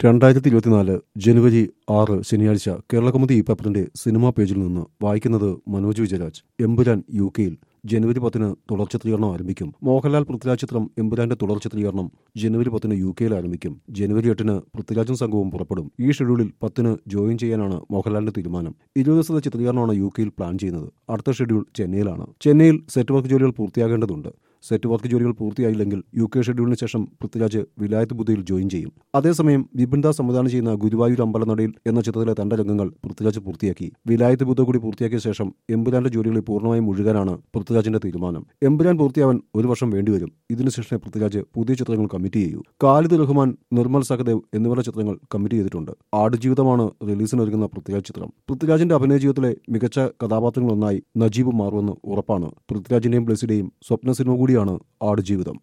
രണ്ടായിരത്തി ഇരുപത്തിനാല് ജനുവരി ആറ് ശനിയാഴ്ച കേരളകൗമുദി ഈ പേപ്പറിന്റെ സിനിമാ പേജിൽ നിന്ന് വായിക്കുന്നത് മനോജ് വിജയരാജ് എമ്പുരാൻ യു കെയിൽ ജനുവരി പത്തിന് തുടർ ചിത്രീകരണം ആരംഭിക്കും മോഹൻലാൽ പൃഥ്വിരാജ് ചിത്രം എമ്പുരാന്റെ തുടർ ചിത്രീകരണം ജനുവരി പത്തിന് യു കെയിൽ ആരംഭിക്കും ജനുവരി എട്ടിന് പൃഥ്വിരാജും സംഘവും പുറപ്പെടും ഈ ഷെഡ്യൂളിൽ പത്തിന് ജോയിൻ ചെയ്യാനാണ് മോഹൻലാലിന്റെ തീരുമാനം ഇരുപത് ദിവസത്തെ ചിത്രീകരണമാണ് യു കെയിൽ പ്ലാൻ ചെയ്യുന്നത് അടുത്ത ഷെഡ്യൂൾ ചെന്നൈയിലാണ് ചെന്നൈയിൽ സെറ്റ് വർക്ക് ജോലികൾ പൂർത്തിയാകേണ്ടതുണ്ട് സെറ്റ് വർക്ക് ജോലികൾ പൂർത്തിയായില്ലെങ്കിൽ യു കെ ഷെഡ്യൂളിന് ശേഷം പൃഥ്വിരാജ് വിലായത്ത് ബുദ്ധയിൽ ജോയിൻ ചെയ്യും അതേസമയം വിപിൻ ദാസ് സംവിധാനം ചെയ്യുന്ന ഗുരുവായൂർ അമ്പലനടയിൽ എന്ന ചിത്രത്തിലെ തന്റെ രംഗങ്ങൾ പൃഥ്വിരാജ് പൂർത്തിയാക്കി വിലായത്ത് ബുദ്ധ കൂടി പൂർത്തിയാക്കിയ ശേഷം എമ്പുരാന്റെ ജോലികളിൽ പൂർണ്ണമായും മുഴുകാനാണ് പൃഥ്വിരാജിന്റെ തീരുമാനം എമ്പുരാൻ പൂർത്തിയാവാൻ ഒരു വർഷം വേണ്ടിവരും ഇതിനുശേഷം പൃഥ്വിരാജ് പുതിയ ചിത്രങ്ങൾ കമ്മിറ്റ് ചെയ്യൂ ഖാലിദ് റഹ്മാൻ നിർമ്മൽ സഹദേവ് എന്നിവരുടെ ചിത്രങ്ങൾ കമ്മിറ്റ് ചെയ്തിട്ടുണ്ട് ആടുജീവിതമാണ് റിലീസിനൊരുങ്ങുന്ന പൃഥ്വിരാജ് ചിത്രം പൃഥ്വിരാജിന്റെ അഭിനയ ജീവിതത്തിലെ മികച്ച കഥാപാത്രങ്ങളൊന്നായി നജീബ് മാറുമെന്ന് ഉറപ്പാണ് പൃഥ്വിരാജിന്റെയും ബ്ലസിന്റെയും സ്വപ്ന സിനിമ കൂടിയാണ് ആടുജീവിതം